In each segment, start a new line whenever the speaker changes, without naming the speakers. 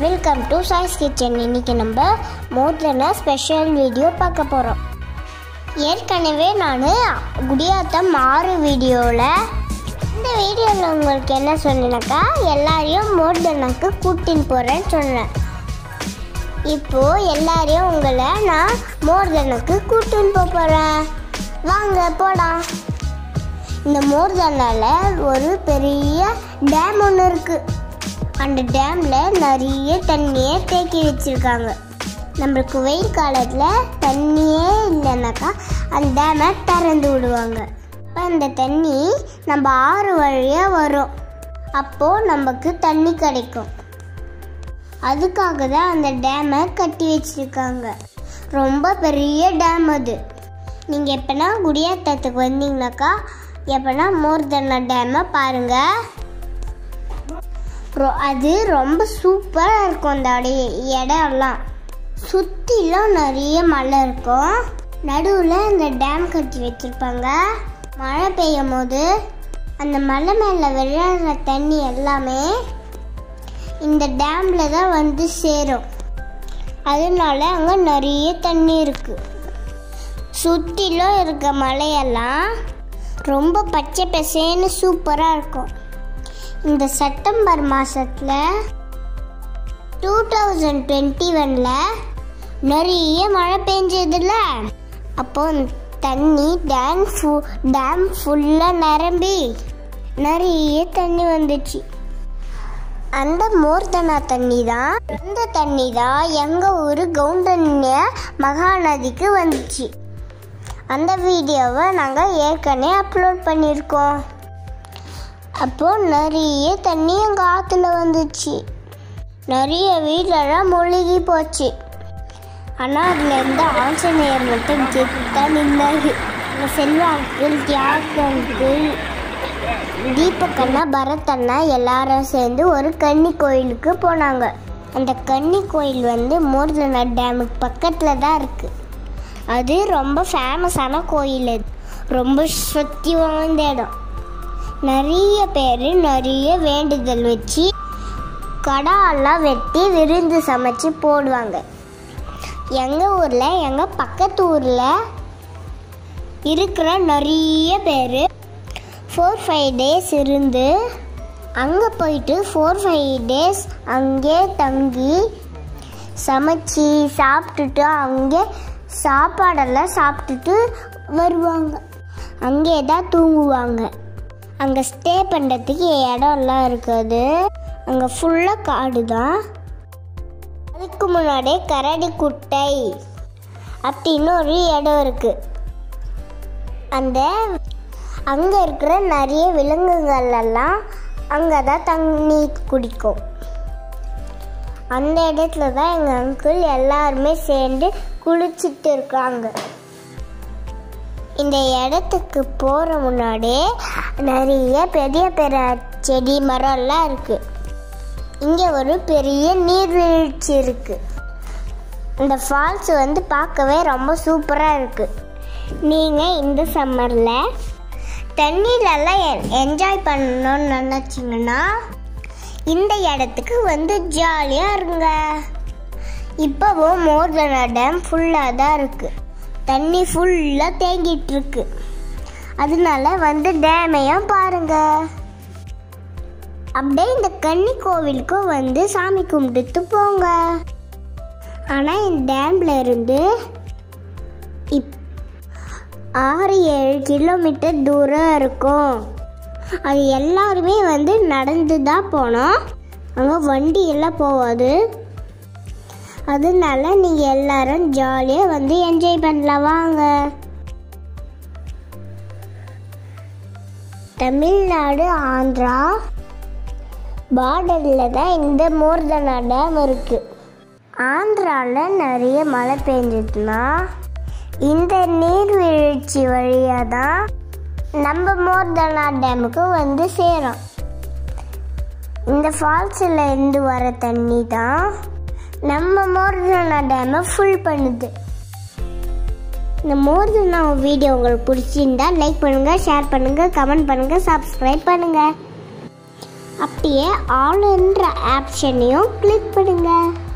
Welcome to choice kitchen இன்னைக்கு நம்ம மோட்லனா special video பார்க்க போகிறோம் ஏற்கனவே நான் குடியாத்தம் ஆறு வீடியோவில் இந்த வீடியோவில் உங்களுக்கு என்ன சொன்னேனாக்கா எல்லாரையும் மோட்லனாக்கு கூட்டின்னு போகிறேன்னு சொன்னேன் இப்போது எல்லாரையும் உங்களை நான் மோர்தனுக்கு கூட்டின்னு போக போகிறேன் வாங்க போலாம் இந்த மோர்தனால ஒரு பெரிய டேம் ஒன்று இருக்குது அந்த டேமில் நிறைய தண்ணியை தேக்கி வச்சுருக்காங்க நம்மளுக்கு வெயில் காலத்தில் தண்ணியே இல்லைனாக்கா அந்த டேமை திறந்து விடுவாங்க அப்போ அந்த தண்ணி நம்ம ஆறு வழியாக வரும் அப்போது நமக்கு தண்ணி கிடைக்கும் அதுக்காக தான் அந்த டேமை கட்டி வச்சிருக்காங்க ரொம்ப பெரிய டேம் அது நீங்கள் எப்போனா குடியாத்தத்துக்கு வந்தீங்கனாக்கா எப்போனா மோர்தனா டேமை பாருங்கள் ரொ- அது ரொம்ப சூப்பராக இருக்கும் அந்த அடைய இடம்லாம் சுற்றிலும் நிறைய மலை இருக்கும் நடுவில் இந்த டேம் கட்டி வச்சுருப்பாங்க மழை பெய்யும் போது அந்த மலை மேலே விழுற தண்ணி எல்லாமே இந்த டேமில் தான் வந்து சேரும் அதனால அங்கே நிறைய தண்ணி இருக்குது சுற்றிலும் இருக்க மலையெல்லாம் ரொம்ப பச்சை பசேன்னு சூப்பராக இருக்கும் இந்த செப்டம்பர் மாதத்தில் டூ தௌசண்ட் டுவெண்ட்டி ஒனில் நிறைய மழை பெஞ்சதுல அப்போ இந்த தண்ணி டேம் ஃபு டேம் ஃபுல்லாக நிரம்பி நிறைய தண்ணி வந்துச்சு அந்த மோர்தனா தண்ணி தான் அந்த தண்ணி தான் எங்கள் ஊர் கவுண்டன்ய மகாநதிக்கு வந்துச்சு அந்த வீடியோவை நாங்கள் ஏற்கனவே அப்லோட் பண்ணியிருக்கோம் அப்போ நிறைய தண்ணி எங்கள் ஆற்றுல வந்துச்சு நிறைய வீட்டிலலாம் மூழ்கி போச்சு ஆனால் அதுலேருந்து ஆஞ்சநேயர் மட்டும் கெத்தா நின்னாரு இந்த செல்வா அங்கிள் தியாக அங்கிள் தீபக் அண்ணா பரத் அண்ணா எல்லாரும் சேர்ந்து ஒரு கன்னி கோயிலுக்கு போனாங்க அந்த கன்னி கோயில் வந்து மோர்தனா டேமுக்கு பக்கத்தில் தான் இருக்குது அது ரொம்ப ஃபேமஸான கோயில் அது ரொம்ப சக்தி வாய்ந்த இடம் நிறைய பேர் நிறைய வேண்டுதல் வச்சு கடாலாம் வெட்டி விருந்து சமைச்சு போடுவாங்க எங்கள் ஊரில் எங்கள் பக்கத்து ஊரில் இருக்கிற நிறைய பேர் ஃபோர் ஃபைவ் டேஸ் இருந்து அங்கே போயிட்டு ஃபோர் ஃபைவ் டேஸ் அங்கே தங்கி சமைச்சு சாப்பிட்டுட்டு அங்கே சாப்பாடெல்லாம் சாப்பிட்டுட்டு வருவாங்க அங்கே தான் தூங்குவாங்க அங்கே ஸ்டே பண்ணுறதுக்கு இடம்லாம் இருக்காது அங்கே ஃபுல்லாக காடு தான் அதுக்கு முன்னாடியே கரடி குட்டை அப்படின்னு ஒரு இடம் இருக்குது அந்த அங்கே இருக்கிற நிறைய விலங்குகள் எல்லாம் அங்கே தான் தண்ணி குடிக்கும் அந்த இடத்துல தான் எங்கள் அங்கிள் எல்லாருமே சேர்ந்து குளிச்சிட்டு இருக்காங்க இந்த இடத்துக்கு போகிற முன்னாடியே நிறைய பெரிய பெரிய செடி மரம்லாம் இருக்குது இங்கே ஒரு பெரிய நீர்வீழ்ச்சி இருக்குது இந்த ஃபால்ஸ் வந்து பார்க்கவே ரொம்ப சூப்பராக இருக்குது நீங்கள் இந்த சம்மரில் தண்ணியிலலாம் என்ஜாய் பண்ணணும்னு நினச்சிங்கன்னா இந்த இடத்துக்கு வந்து ஜாலியாக இருங்க இப்போவும் மோர்தனா டேம் ஃபுல்லாக தான் இருக்குது தண்ணி ஃபுல்லாக தேங்கிட்டு இருக்கு அதனால வந்து டேமையும் பாருங்க அப்படியே இந்த கன்னி கோவிலுக்கும் வந்து சாமி கும்பிட்டுட்டு போங்க ஆனால் இந்த டேம்ல இருந்து இப் ஆறு ஏழு கிலோமீட்டர் தூரம் இருக்கும் அது எல்லாருமே வந்து நடந்து தான் போனோம் அங்கே வண்டி எல்லாம் போகாது அதனால நீங்கள் எல்லாரும் ஜாலியாக வந்து என்ஜாய் பண்ணலாம் வாங்க தமிழ்நாடு ஆந்திரா பார்டரில் தான் இந்த மோர்தனா டேம் இருக்குது ஆந்திராவில் நிறைய மழை பெஞ்சதுன்னா இந்த நீர்வீழ்ச்சி வழியாக தான் நம்ம மோர்தனா டேமுக்கு வந்து சேரும் இந்த ஃபால்ஸில் இருந்து வர தண்ணி தான் நம்ம மோர்தனா டேமை ஃபுல் பண்ணுது இந்த மோர்தனா வீடியோ உங்களுக்கு பிடிச்சிருந்தா லைக் பண்ணுங்கள் ஷேர் பண்ணுங்கள் கமெண்ட் பண்ணுங்கள் சப்ஸ்கிரைப் பண்ணுங்கள் அப்படியே ஆல்ன்ற ஆப்ஷனையும் கிளிக் பண்ணுங்க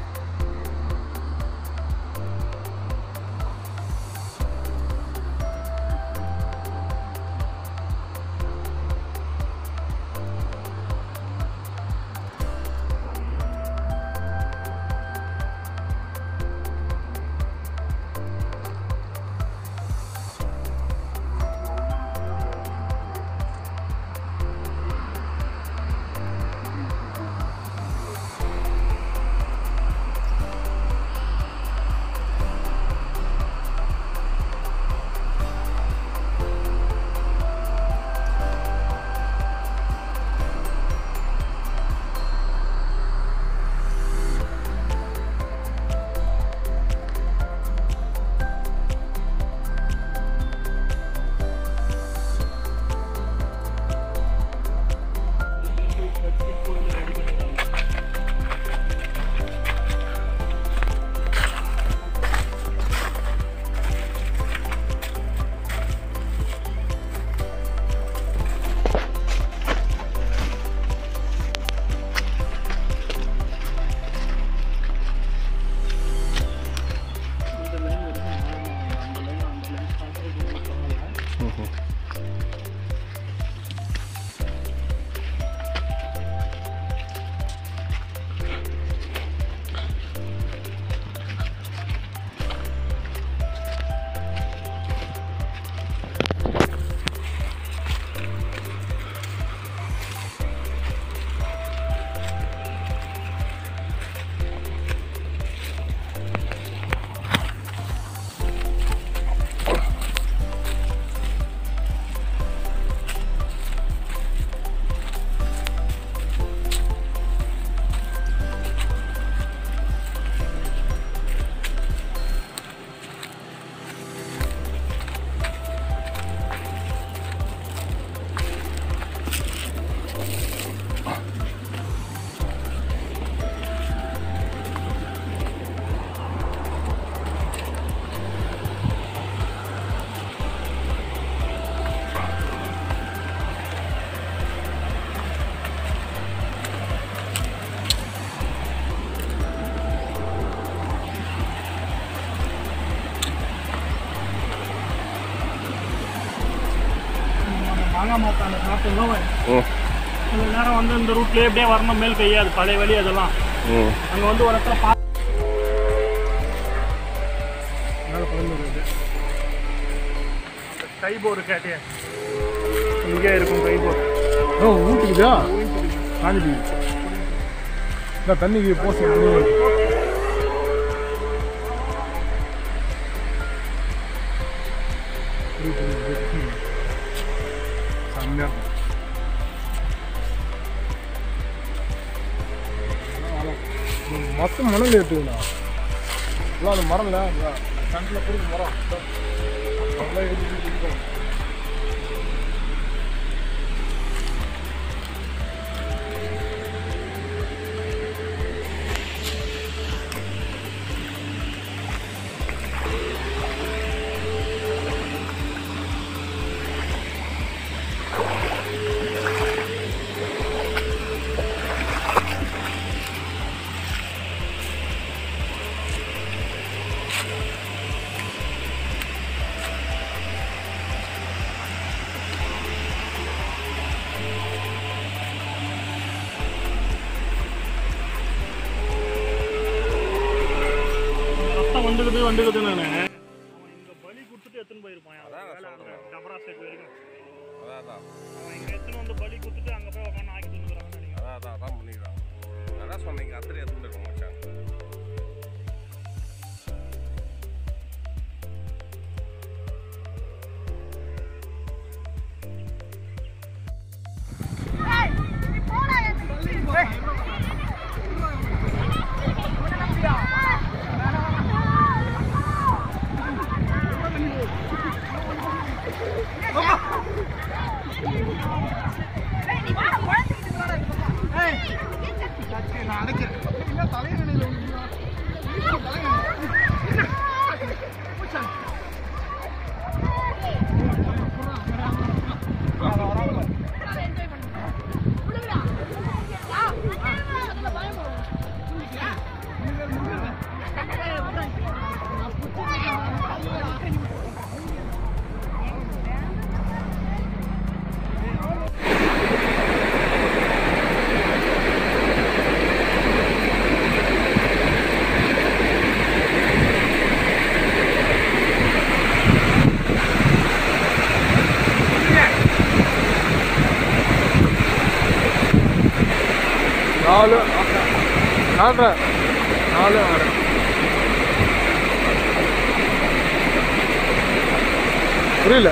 மாங்காய் மாத்தாண்ட சாப்பிட்டோம்
ம்
கொஞ்ச நேரம் வந்து இந்த ரூட்லேயே அப்படியே வரணும் மேல் கையா அது பழைய வழி அதெல்லாம்
ம்
அங்கே வந்து ஒரு இடத்துல பா மேலே பறந்துருக்குது கை போர் கேட்டே இங்கே இருக்கும் கை போர்
ஓ ஊட்டிக்குதா காஞ்சிடி இந்த தண்ணிக்கு போஸ் செம்மையா இருக்கும் மொத்தம் மணல் ஏற்றுங்கண்ணா எல்லாம் அந்த மரம்ல கண்டில் கொடுக்க மரம் அதெல்லாம் ஏற்றி கொடுக்கணும்
ரத்தம் வந்துக்குது வந்துக்குதுன்னு அவன் இங்கே பலி கொடுத்துட்டு எடுத்துன்னு போயிருப்பான் அவன்
அதான்
வேலை அங்கே
சொல்றேன்.
டபரா ஸ்டேட் வரைக்கும்
அதான் அதான்
அவன் இங்கே எடுத்துன்னு வந்து பலி கொடுத்துட்டு அங்கே போய் உட்காந்து ஆக்கி தின்னுக்குறான்னு நினைக்கிறேன்
அதான் அதான் அதான் பண்ணிக்கிறான் அதான் சொன்னீங்க அத்தனை எடுத்துட்டு இருக்க மச்சான்
நாலு நாலரை நாலு ஆறு புரியல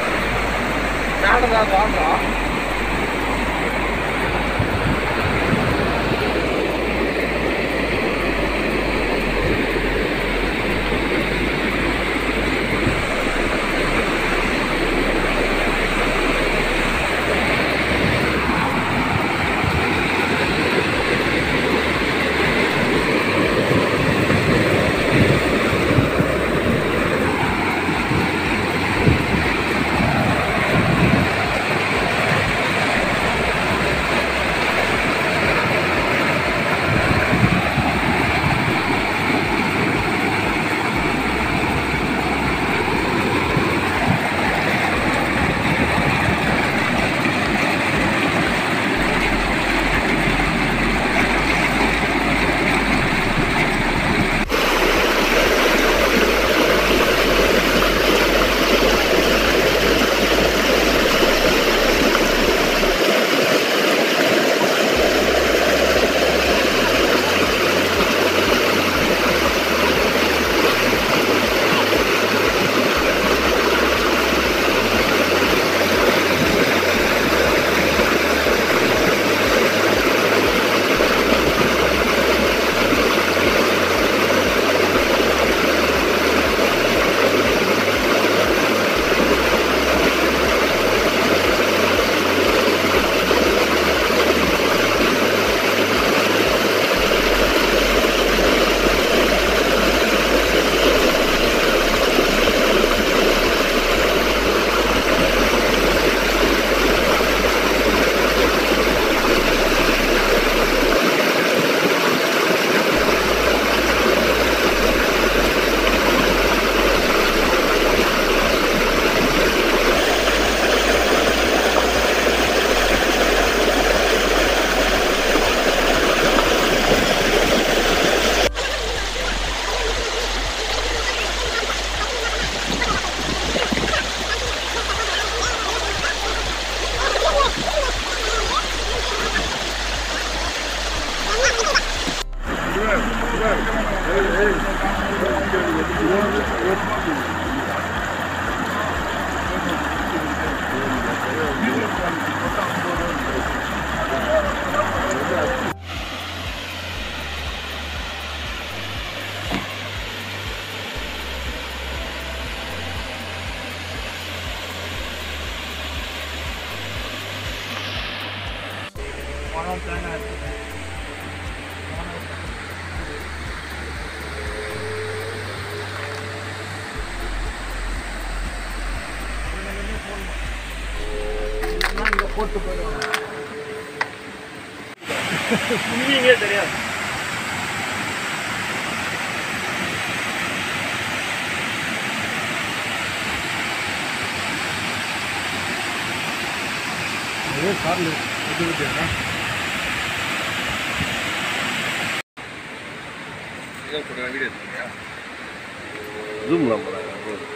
பணம் தேங்காய் இருக்குது
போட்டு போயிடுவாங்க
குருவிங்கே தெரியாது
அதே காரில் எது விட்டியா
வீடியோ எடுத்துக்கியா ஜூம்லாம் போகிறாங்க